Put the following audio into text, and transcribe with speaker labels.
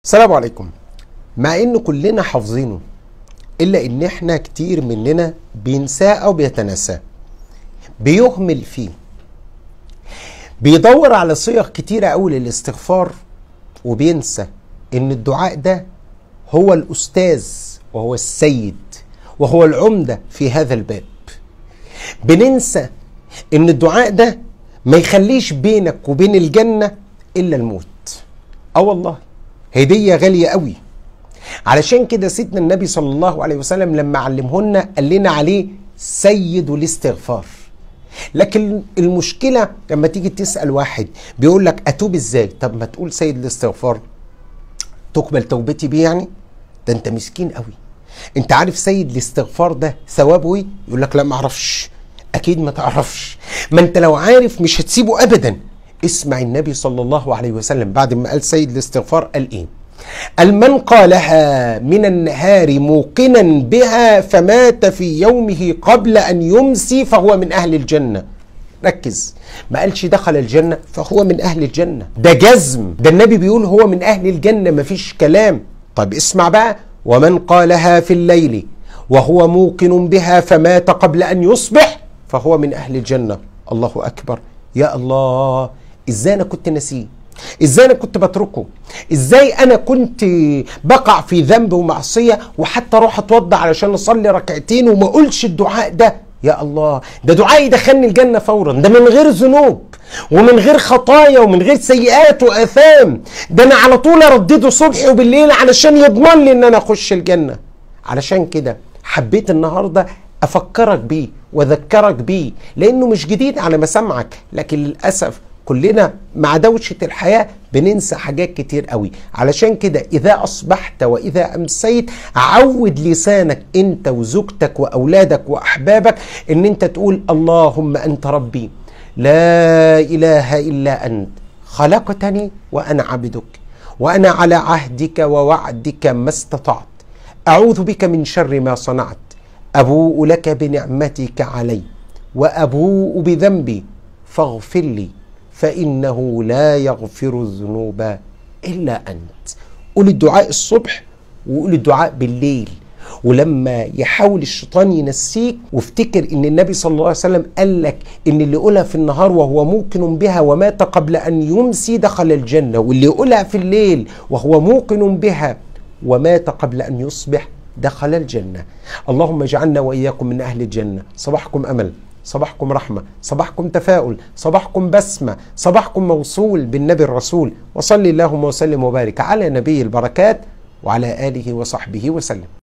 Speaker 1: السلام عليكم مع ان كلنا حافظينه الا ان احنا كتير مننا بينساه او بيتناساه بيهمل فيه بيدور على صيغ كتيرة قوي للاستغفار وبينسى ان الدعاء ده هو الاستاذ وهو السيد وهو العمدة في هذا الباب بننسى ان الدعاء ده ما يخليش بينك وبين الجنة الا الموت اه والله هدية غالية قوي علشان كده سيدنا النبي صلى الله عليه وسلم لما علمهن قال لنا عليه سيد الاستغفار لكن المشكلة لما تيجي تسأل واحد بيقول لك أتوب إزاي طب ما تقول سيد الاستغفار تقبل توبتي بيه يعني ده أنت مسكين قوي أنت عارف سيد الاستغفار ده ثوابه إيه يقول لك لا ما أعرفش أكيد ما تعرفش ما أنت لو عارف مش هتسيبه أبدا اسمع النبي صلى الله عليه وسلم بعد ما قال سيد الاستغفار قال إيه قال من قالها من النهار موقنا بها فمات في يومه قبل أن يمسي فهو من أهل الجنة ركز ما قالش دخل الجنة فهو من أهل الجنة ده جزم ده النبي بيقول هو من أهل الجنة مفيش كلام طب اسمع بقى ومن قالها في الليل وهو موقن بها فمات قبل أن يصبح فهو من أهل الجنة الله أكبر يا الله إزاي أنا كنت نسيه ازاي انا كنت بتركه ازاي انا كنت بقع في ذنب ومعصيه وحتى اروح اتوضى علشان اصلي ركعتين وما اقولش الدعاء ده يا الله ده دعاء يدخلني الجنه فورا ده من غير ذنوب ومن غير خطايا ومن غير سيئات واثام ده انا على طول اردده صبح وبالليل علشان يضمن لي ان انا اخش الجنه علشان كده حبيت النهارده افكرك بيه واذكرك بيه لانه مش جديد على مسامعك لكن للاسف كلنا مع دوشة الحياة بننسى حاجات كتير قوي علشان كده إذا أصبحت وإذا أمسيت عود لسانك أنت وزوجتك وأولادك وأحبابك أن أنت تقول اللهم أنت ربي لا إله إلا أنت خلقتني وأنا عبدك وأنا على عهدك ووعدك ما استطعت أعوذ بك من شر ما صنعت أبوء لك بنعمتك علي وأبوء بذنبي فاغفر لي فإنه لا يغفر الذنوب إلا أنت قول الدعاء الصبح وقول الدعاء بالليل ولما يحاول الشيطان ينسيك وافتكر ان النبي صلى الله عليه وسلم قال لك ان اللي يقولها في النهار وهو موقن بها ومات قبل ان يمسي دخل الجنه واللي يقولها في الليل وهو موقن بها ومات قبل ان يصبح دخل الجنه اللهم اجعلنا واياكم من اهل الجنه صباحكم امل صباحكم رحمة صباحكم تفاؤل صباحكم بسمة صباحكم موصول بالنبي الرسول وصلي اللهم وسلم وبارك على نبي البركات وعلى آله وصحبه وسلم